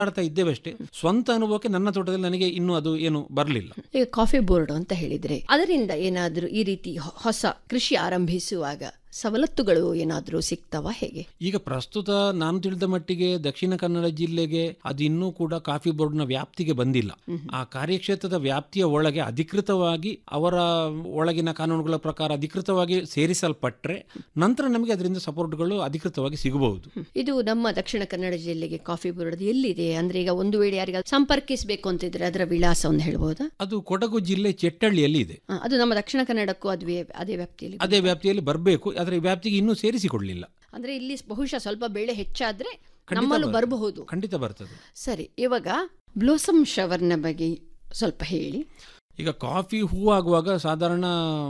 ಆಡ್ತಾ ಇದ್ದೇವೆ ಅಷ್ಟೇ ಸ್ವಂತ ಅನುಭವಕ್ಕೆ ನನ್ನ ತೋಟದಲ್ಲಿ ನನಗೆ ಇನ್ನೂ ಅದು ಏನು ಬರಲಿಲ್ಲ ಈಗ ಕಾಫಿ ಬೋರ್ಡ್ ಅಂತ ಹೇಳಿದ್ರೆ ಅದರಿಂದ ಏನಾದರೂ ಈ ರೀತಿ ಹೊ- ಹೊಸ ಕೃಷಿ ಆರಂಭಿಸುವಾಗ ಸವಲತ್ತುಗಳು ಏನಾದರೂ ಸಿಗ್ತವಾ ಹೇಗೆ ಈಗ ಪ್ರಸ್ತುತ ನಾನು ತಿಳಿದ ಮಟ್ಟಿಗೆ ದಕ್ಷಿಣ ಕನ್ನಡ ಜಿಲ್ಲೆಗೆ ಅದು ಇನ್ನೂ ಕೂಡ ಕಾಫಿ ಬೋರ್ಡ್ನ ವ್ಯಾಪ್ತಿಗೆ ಬಂದಿಲ್ಲ ಆ ಕಾರ್ಯಕ್ಷೇತ್ರದ ವ್ಯಾಪ್ತಿಯ ಒಳಗೆ ಅಧಿಕೃತವಾಗಿ ಅವರ ಒಳಗಿನ ಕಾನೂನುಗಳ ಪ್ರಕಾರ ಅಧಿಕೃತವಾಗಿ ಸೇರಿಸಲ್ಪಟ್ರೆ ನಂತರ ನಮಗೆ ಅದರಿಂದ ಸಪೋರ್ಟ್ಗಳು ಅಧಿಕೃತವಾಗಿ ಸಿಗಬಹುದು ಇದು ನಮ್ಮ ದಕ್ಷಿಣ ಕನ್ನಡ ಜಿಲ್ಲೆಗೆ ಕಾಫಿ ಬೋರ್ಡ್ ಎಲ್ಲಿದೆ ಅಂದ್ರೆ ಈಗ ಒಂದು ವೇಳೆ ಯಾರಿಗ ಸಂಪರ್ಕಿಸಬೇಕು ಅಂತಿದ್ರೆ ಅದರ ವಿಳಾಸ ಒಂದು ಹೇಳ್ಬೋದಾ ಅದು ಕೊಡಗು ಜಿಲ್ಲೆ ಚೆಟ್ಟಳ್ಳಿಯಲ್ಲಿ ಇದೆ ಆ, ಅದು ನಮ್ಮ ದಕ್ಷಿಣ ಕನ್ನಡಕ್ಕೂ ಅದುವೇ ಅದೇ ವ್ಯಾಪ್ತಿಯಲ್ಲಿ ಅದೇ ವ್ಯಾಪ್ತಿಯಲ್ಲಿ ಬರಬೇಕು ಅದರ ವ್ಯಾಪ್ತಿಗೆ ಇನ್ನೂ ಸೇರಿಸಿಕೊಳ್ಳಲಿಲ್ಲ ಅಂದ್ರೆ ಇಲ್ಲಿ ಬಹುಶಃ ಸ್ವಲ್ಪ ಬೆಳೆ ಹೆಚ್ಚಾದ್ರೆ ಖಂಡಿತ ನಮ್ಮಲ್ಲೂ ಬರ್ತದೆ. ಬರಬಹುದು ಖಂಡಿತ ಬರ್ತದೆ ಸರಿ ಇವಾಗ ಬ್ಲೋಸಮ್ ಶವರ್ನ ಬಗ್ಗೆ ಸ್ವಲ್ಪ ಹೇಳಿ ಈಗ ಕಾಫಿ ಹೂವಾಗುವಾಗ ಸಾಧಾರಣ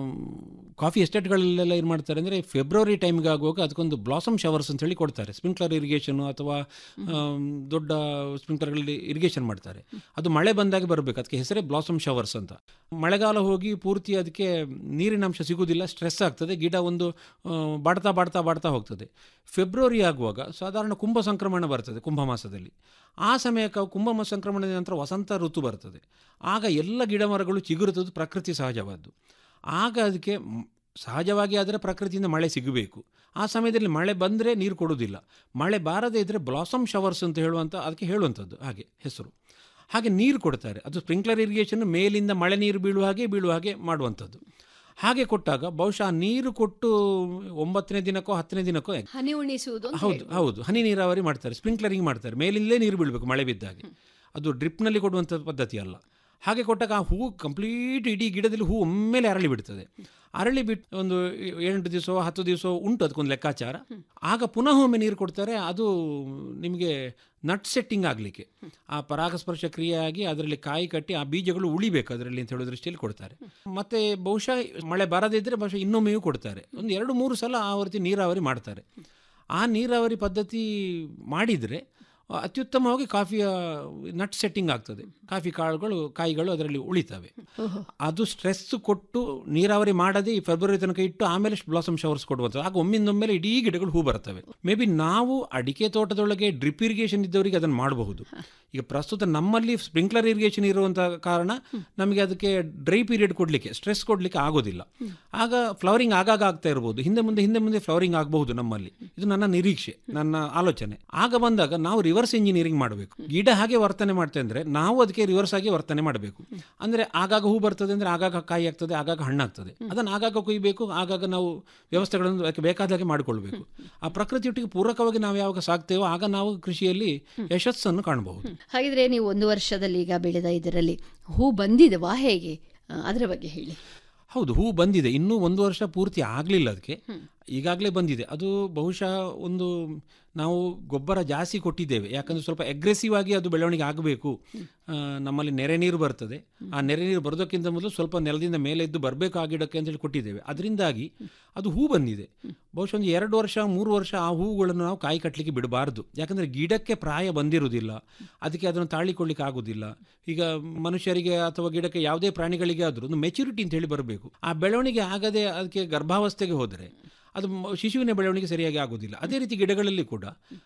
ಕಾಫಿ ಎಸ್ಟೇಟ್ಗಳಲ್ಲೆಲ್ಲ ಏನು ಮಾಡ್ತಾರೆ ಅಂದರೆ ಫೆಬ್ರವರಿ ಟೈಮ್ಗೆ ಆಗುವಾಗ ಅದಕ್ಕೊಂದು ಬ್ಲಾಸಮ್ ಶವರ್ಸ್ ಅಂತ ಹೇಳಿ ಕೊಡ್ತಾರೆ ಸ್ಪ್ರಿಂಕ್ಲರ್ ಇರಿಗೇಷನು ಅಥವಾ ಆಮ್, ದೊಡ್ಡ ಸ್ಪ್ರಿಂಕ್ಲರ್ಗಳಲ್ಲಿ ಇರಿಗೇಷನ್ ಮಾಡ್ತಾರೆ ಅದು ಮಳೆ ಬಂದಾಗ ಬರಬೇಕು ಅದಕ್ಕೆ ಹೆಸರೇ ಬ್ಲಾಸಮ್ ಶವರ್ಸ್ ಅಂತ ಮಳೆಗಾಲ ಹೋಗಿ ಪೂರ್ತಿ ಅದಕ್ಕೆ ನೀರಿನಾಂಶ ಸಿಗುವುದಿಲ್ಲ ಸ್ಟ್ರೆಸ್ ಆಗ್ತದೆ ಗಿಡ ಒಂದು ಆ, ಬಾಡ್ತಾ ಬಾಡ್ತಾ ಬಾಡ್ತಾ ಹೋಗ್ತದೆ ಫೆಬ್ರವರಿ ಆಗುವಾಗ ಸಾಧಾರಣ ಕುಂಭ ಸಂಕ್ರಮಣ ಬರ್ತದೆ ಕುಂಭ ಮಾಸದಲ್ಲಿ ಆ ಸಮಯಕ್ಕೆ ಕುಂಭ ಮ- ಸಂಕ್ರಮಣದ ನಂತರ ವಸಂತ ಋತು ಬರ್ತದೆ ಆಗ ಎಲ್ಲ ಗಿಡ ಮರಗಳು ಚಿಗುರುತ್ತದೆ ಪ್ರಕೃತಿ ಸಹಜವಾದ್ದು ಆಗ ಅದಕ್ಕೆ ಮ್- ಸಹಜವಾಗಿ ಆದರೆ ಪ್ರಕೃತಿಯಿಂದ ಮಳೆ ಸಿಗಬೇಕು ಆ ಸಮಯದಲ್ಲಿ ಮಳೆ ಬಂದರೆ ನೀರು ಕೊಡೋದಿಲ್ಲ ಮಳೆ ಬಾರದೇ ಇದ್ದರೆ ಬ್ಲಾಸಮ್ ಶವರ್ಸ್ ಅಂತ ಹೇಳುವಂಥ ಅದಕ್ಕೆ ಹೇಳುವಂಥದ್ದು ಹಾಗೆ ಹೆಸರು ಹಾಗೆ ನೀರು ಕೊಡ್ತಾರೆ ಅದು ಸ್ಪ್ರಿಂಕ್ಲರ್ ಇರಿಗೇಷನ್ ಮೇಲಿಂದ ಮಳೆ ನೀರು ಬೀಳುವ ಹಾಗೆ ಬೀಳುವ ಹಾಗೆ ಮಾಡುವಂಥದ್ದು ಹಾಗೆ ಕೊಟ್ಟಾಗ ಬಹುಶಃ ಆ ನೀರು ಕೊಟ್ಟು ಒಂಬತ್ತನೇ ದಿನಕ್ಕೋ ಹತ್ತನೇ ದಿನಕ್ಕೋ ಹನಿ ಉಣಿಸುವುದು ಅಂತ ಹೌದು ಹೌದು ಹನಿ ನೀರಾವರಿ ಮಾಡ್ತಾರೆ ಸ್ಪ್ರಿಂಕ್ಲರಿಂಗ್ ಮಾಡ್ತಾರೆ ಮೇಲಿಂದಲೇ ನೀರು ಬೀಳಬೇಕು ಮಳೆ ಬಿದ್ದಾಗೆ ಅದು ಡ್ರಿಪ್ನಲ್ಲಿ ಕೊಡುವಂಥ ಪದ್ಧತಿ ಅಲ್ಲ ಹಾಗೆ ಕೊಟ್ಟಾಗ ಆ ಹೂವು ಕಂಪ್ಲೀಟ್ ಇಡೀ ಗಿಡದಲ್ಲಿ ಹೂ ಒಮ್ಮೆಲೆ ಅರಳಿ ಬಿಡ್ತದೆ ಅರಳಿ ಬಿಟ್ಟು ಒಂದು ಎಂಟು ದಿವಸ ಹತ್ತು ದಿವಸ ಉಂಟು ಅದಕ್ಕೊಂದು ಲೆಕ್ಕಾಚಾರ ಆಗ ಪುನಃ ಒಮ್ಮೆ ನೀರು ಕೊಡ್ತಾರೆ ಅದು ನಿಮಗೆ ನಟ್ ಸೆಟ್ಟಿಂಗ್ ಆಗಲಿಕ್ಕೆ ಆ ಪರಾಗಸ್ಪರ್ಶ ಕ್ರಿಯೆ ಆಗಿ ಅದರಲ್ಲಿ ಕಾಯಿ ಕಟ್ಟಿ ಆ ಬೀಜಗಳು ಉಳಿಬೇಕು ಅದರಲ್ಲಿ ಅಂತ ಹೇಳೋ ದೃಷ್ಟಿಯಲ್ಲಿ ಕೊಡ್ತಾರೆ ಮತ್ತೆ ಬಹುಶಃ ಮಳೆ ಬರದಿದ್ದರೆ ಬಹುಶಃ ಇನ್ನೊಮ್ಮೆಯೂ ಕೊಡ್ತಾರೆ ಒಂದು ಎರಡು ಮೂರು ಸಲ ಆ ರೀತಿ ನೀರಾವರಿ ಮಾಡ್ತಾರೆ ಆ ನೀರಾವರಿ ಪದ್ಧತಿ ಮಾಡಿದರೆ ಅತ್ಯುತ್ತಮವಾಗಿ ಕಾಫಿಯ ನಟ್ ಸೆಟ್ಟಿಂಗ್ ಆಗ್ತದೆ ಕಾಫಿ ಕಾಳುಗಳು ಕಾಯಿಗಳು ಅದರಲ್ಲಿ ಉಳಿತವೆ ಅದು ಸ್ಟ್ರೆಸ್ ಕೊಟ್ಟು ನೀರಾವರಿ ಮಾಡದೆ ಈ ಫೆಬ್ರವರಿ ತನಕ ಇಟ್ಟು ಆಮೇಲೆ ಬ್ಲಾಸಮ್ ಶವರ್ಸ್ ಕೊಡುವಂಥದ್ದು ಆಗ ಒಮ್ಮಿಂದೊಮ್ಮೆಲೆ ಇಡೀ ಗಿಡಗಳು ಹೂ ಬರ್ತವೆ ಮೇ ಬಿ ನಾವು ಅಡಿಕೆ ತೋಟದೊಳಗೆ ಡ್ರಿಪ್ ಇರಿಗೇಷನ್ ಇದ್ದವರಿಗೆ ಅದನ್ನು ಮಾಡಬಹುದು ಈಗ ಪ್ರಸ್ತುತ ನಮ್ಮಲ್ಲಿ ಸ್ಪ್ರಿಂಕ್ಲರ್ ಇರಿಗೇಷನ್ ಇರುವಂಥ ಕಾರಣ ನಮಗೆ ಅದಕ್ಕೆ ಡ್ರೈ ಪೀರಿಯಡ್ ಕೊಡಲಿಕ್ಕೆ ಸ್ಟ್ರೆಸ್ ಕೊಡಲಿಕ್ಕೆ ಆಗೋದಿಲ್ಲ ಆಗ ಫ್ಲವರಿಂಗ್ ಆಗಾಗ ಆಗ್ತಾ ಇರ್ಬೋದು ಹಿಂದೆ ಮುಂದೆ ಹಿಂದೆ ಮುಂದೆ ಫ್ಲವರಿಂಗ್ ಆಗಬಹುದು ನಮ್ಮಲ್ಲಿ ಇದು ನನ್ನ ನಿರೀಕ್ಷೆ ನನ್ನ ಆಲೋಚನೆ ಆಗ ಬಂದಾಗ ನಾವು ರಿವರ್ಸ್ ಇಂಜಿನಿಯರಿಂಗ್ ಮಾಡಬೇಕು ಗಿಡ ಹಾಗೆ ವರ್ತನೆ ಮಾಡ್ತಾ ಅಂದ್ರೆ ನಾವು ಅದಕ್ಕೆ ರಿವರ್ಸ್ ಆಗಿ ವರ್ತನೆ ಮಾಡಬೇಕು ಅಂದ್ರೆ ಆಗಾಗ ಹೂ ಬರ್ತದೆ ಅಂದ್ರೆ ಆಗಾಗ ಕಾಯಿ ಆಗ್ತದೆ ಆಗಾಗ ಹಣ್ಣಾಗ್ತದೆ ಅದನ್ನು ಆಗಾಗ ಕೊಯ್ಬೇಕು ಆಗಾಗ ನಾವು ವ್ಯವಸ್ಥೆಗಳನ್ನು ಅದಕ್ಕೆ ಬೇಕಾದ ಹಾಗೆ ಮಾಡಿಕೊಳ್ಬೇಕು ಆ ಪ್ರಕೃತಿಯೊಟ್ಟಿಗೆ ಪೂರಕವಾಗಿ ನಾವು ಯಾವಾಗ ಸಾಕ್ತೇವೋ ಆಗ ನಾವು ಕೃಷಿಯಲ್ಲಿ ಯಶಸ್ಸನ್ನು ಕಾಣಬಹುದು ಹಾಗಿದ್ರೆ ನೀವು ಒಂದು ವರ್ಷದಲ್ಲಿ ಈಗ ಬೆಳೆದ ಇದರಲ್ಲಿ ಹೂ ಬಂದಿದವಾ ಹೇಗೆ ಆ, ಅದರ ಬಗ್ಗೆ ಹೇಳಿ ಹೌದು ಹೂ ಬಂದಿದೆ ಇನ್ನೂ ಒಂದು ವರ್ಷ ಪೂರ್ತಿ ಆಗಲಿಲ್ಲ ಅದಕ್ಕೆ ಈಗಾಗಲೇ ಬಂದಿದೆ ಅದು ಬಹುಶಃ ಒಂದು ನಾವು ಗೊಬ್ಬರ ಜಾಸ್ತಿ ಕೊಟ್ಟಿದ್ದೇವೆ ಯಾಕಂದರೆ ಸ್ವಲ್ಪ ಅಗ್ರೆಸಿವ್ ಆಗಿ ಅದು ಬೆಳವಣಿಗೆ ಆಗಬೇಕು ನಮ್ಮಲ್ಲಿ ನೆರೆ ನೀರು ಬರ್ತದೆ ಆ ನೆರೆ ನೀರು ಬರೋದಕ್ಕಿಂತ ಮೊದಲು ಸ್ವಲ್ಪ ನೆಲದಿಂದ ಮೇಲೆ ಎದ್ದು ಬರಬೇಕು ಆ ಗಿಡಕ್ಕೆ ಅಂತೇಳಿ ಕೊಟ್ಟಿದ್ದೇವೆ ಅದರಿಂದಾಗಿ ಅದು ಹೂ ಬಂದಿದೆ ಬಹುಶಃ ಒಂದು ಎರಡು ವರ್ಷ ಮೂರು ವರ್ಷ ಆ ಹೂಗಳನ್ನು ನಾವು ಕಾಯಿ ಕಟ್ಟಲಿಕ್ಕೆ ಬಿಡಬಾರ್ದು ಯಾಕಂದರೆ ಗಿಡಕ್ಕೆ ಪ್ರಾಯ ಬಂದಿರುವುದಿಲ್ಲ ಅದಕ್ಕೆ ಅದನ್ನು ತಾಳಿಕೊಳ್ಳಿಕ್ಕೆ ಆಗೋದಿಲ್ಲ ಈಗ ಮನುಷ್ಯರಿಗೆ ಅಥವಾ ಗಿಡಕ್ಕೆ ಯಾವುದೇ ಪ್ರಾಣಿಗಳಿಗೆ ಆದರೂ ಒಂದು ಮೆಚುರಿಟಿ ಅಂತ ಹೇಳಿ ಬರಬೇಕು ಆ ಬೆಳವಣಿಗೆ ಆಗದೆ ಅದಕ್ಕೆ ಗರ್ಭಾವಸ್ಥೆಗೆ ಹೋದರೆ ಅದು ಮ- ಶಿಶುವಿನ ಬೆಳವಣಿಗೆ ಸರಿಯಾಗಿ ಆಗೋದಿಲ್ಲ ಅದೇ ರೀತಿ ಗಿಡಗಳಲ್ಲಿ ಕೂಡ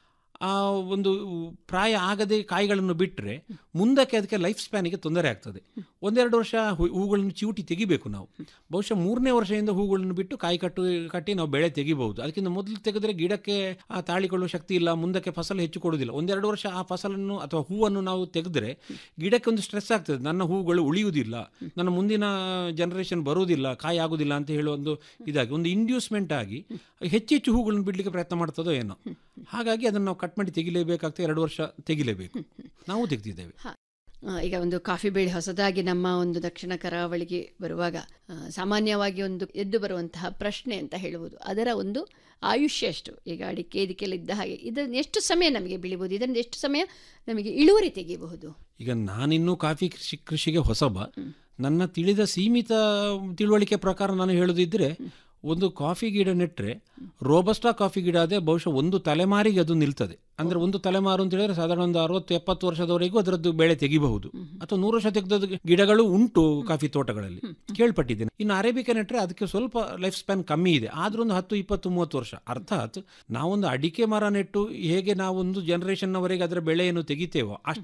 ಆ ಒಂದು ಪ್ರಾಯ ಆಗದೆ ಕಾಯಿಗಳನ್ನು ಬಿಟ್ಟರೆ ಮುಂದಕ್ಕೆ ಅದಕ್ಕೆ ಲೈಫ್ ಸ್ಪ್ಯಾನಿಗೆ ತೊಂದರೆ ಆಗ್ತದೆ ಒಂದೆರಡು ವರ್ಷ ಹೂ- ಹೂಗಳನ್ನು ಚಿವುಟಿ ತೆಗಿಬೇಕು ನಾವು ಬಹುಶಃ ಮೂರನೇ ವರ್ಷದಿಂದ ಹೂಗಳನ್ನು ಬಿಟ್ಟು ಕಾಯಿ ಕಟ್ಟು ಕಟ್ಟಿ ನಾವು ಬೆಳೆ ತೆಗಿಬಹುದು ಅದಕ್ಕಿಂತ ಮೊದಲು ತೆಗೆದ್ರೆ ಗಿಡಕ್ಕೆ ಆ ತಾಳಿಕೊಳ್ಳುವ ಶಕ್ತಿ ಇಲ್ಲ ಮುಂದಕ್ಕೆ ಫಸಲು ಹೆಚ್ಚು ಕೊಡುವುದಿಲ್ಲ ಒಂದೆರಡು ವರ್ಷ ಆ ಫಸಲನ್ನು ಅಥವಾ ಹೂವನ್ನು ನಾವು ತೆಗೆದ್ರೆ ಗಿಡಕ್ಕೆ ಒಂದು ಸ್ಟ್ರೆಸ್ ಆಗ್ತದೆ ನನ್ನ ಹೂಗಳು ಉಳಿಯುವುದಿಲ್ಲ ನನ್ನ ಮುಂದಿನ ಜನರೇಷನ್ ಬರುವುದಿಲ್ಲ ಕಾಯಿ ಆಗುವುದಿಲ್ಲ ಅಂತ ಹೇಳುವ ಒಂದು ಇದಾಗಿ ಒಂದು ಇಂಡ್ಯೂಸ್ಮೆಂಟ್ ಆಗಿ ಹೆಚ್ಚೆಚ್ಚು ಹೂಗಳನ್ನು ಬಿಡಲಿಕ್ಕೆ ಪ್ರಯತ್ನ ಮಾಡ್ತದೋ ಏನೋ ಹಾಗಾಗಿ ಅದನ್ನು ನಾವು ಕಟ್ ಮಾಡಿ ತೆಗಿಲೇಬೇಕಾಗ್ತದೆ ಎರಡು ವರ್ಷ ತೆಗಿಲೇಬೇಕು ನಾವು ತೆಗೆದಿದ್ದೇವೆ ಆ, ಈಗ ಒಂದು ಕಾಫಿ ಬೆಳೆ ಹೊಸದಾಗಿ ನಮ್ಮ ಒಂದು ದಕ್ಷಿಣ ಕರಾವಳಿಗೆ ಬರುವಾಗ ಆ, ಸಾಮಾನ್ಯವಾಗಿ ಒಂದು ಎದ್ದು ಬರುವಂತಹ ಪ್ರಶ್ನೆ ಅಂತ ಹೇಳುವುದು ಅದರ ಒಂದು ಆಯುಷ್ಯ ಎಷ್ಟು ಈಗ ಅಡಿಕೆ ಇದಕ್ಕೆಲ್ಲ ಇದ್ದ ಹಾಗೆ ಇದನ್ನು ಎಷ್ಟು ಸಮಯ ನಮಗೆ ಬೆಳಿಬೋದು ಇದರಿಂದ ಎಷ್ಟು ಸಮಯ ನಮಗೆ ಇಳುವರಿ ತೆಗೆಯಬಹುದು ಈಗ ನಾನಿನ್ನೂ ಕಾಫಿ ಕೃಷಿ ಕೃಷಿಗೆ ಹೊಸಬ ನನ್ನ ತಿಳಿದ ಸೀಮಿತ ತಿಳುವಳಿಕೆ ಪ್ರಕಾರ ನಾನು ಹೇಳೋದಿದ್ರೆ ಒಂದು ಕಾಫಿ ಗಿಡ ನೆಟ್ಟರೆ ರೋಬಸ್ಟಾ ಕಾಫಿ ಗಿಡ ಅದೇ ಬಹುಶಃ ಒಂದು ತಲೆಮಾರಿಗೆ ಅದು ನಿಲ್ತದೆ ಅಂದ್ರೆ ಒಂದು ತಲೆಮಾರು ಅಂತ ಹೇಳಿದ್ರೆ ಸಾಧಾರಣ ಒಂದು ಅರವತ್ತು ಎಪ್ಪತ್ತು ವರ್ಷದವರೆಗೂ ಅದರದ್ದು ಬೆಳೆ ತೆಗಿಬಹುದು ಅಥವಾ ನೂರು ವರ್ಷ ತೆಗೆದ ಗಿಡಗಳು ಉಂಟು ಕಾಫಿ ತೋಟಗಳಲ್ಲಿ ಕೇಳ್ಪಟ್ಟಿದ್ದೇನೆ ಇನ್ನು ಅರೇಬಿಕ ನೆಟ್ಟರೆ ಅದಕ್ಕೆ ಸ್ವಲ್ಪ ಲೈಫ್ ಸ್ಪ್ಯಾನ್ ಕಮ್ಮಿ ಇದೆ ಆದ್ರೂ ಒಂದು ಹತ್ತು ಇಪ್ಪತ್ತು ಮೂವತ್ತು ವರ್ಷ ಅರ್ಥಾತ್ ನಾವೊಂದು ಅಡಿಕೆ ಮರ ನೆಟ್ಟು ಹೇಗೆ ನಾವೊಂದು ಜನರೇಷನ್ನವರೆಗೆ ಅದರ ಬೆಳೆಯನ್ನು ತೆಗಿತೇವೋ ಅಷ್ಟು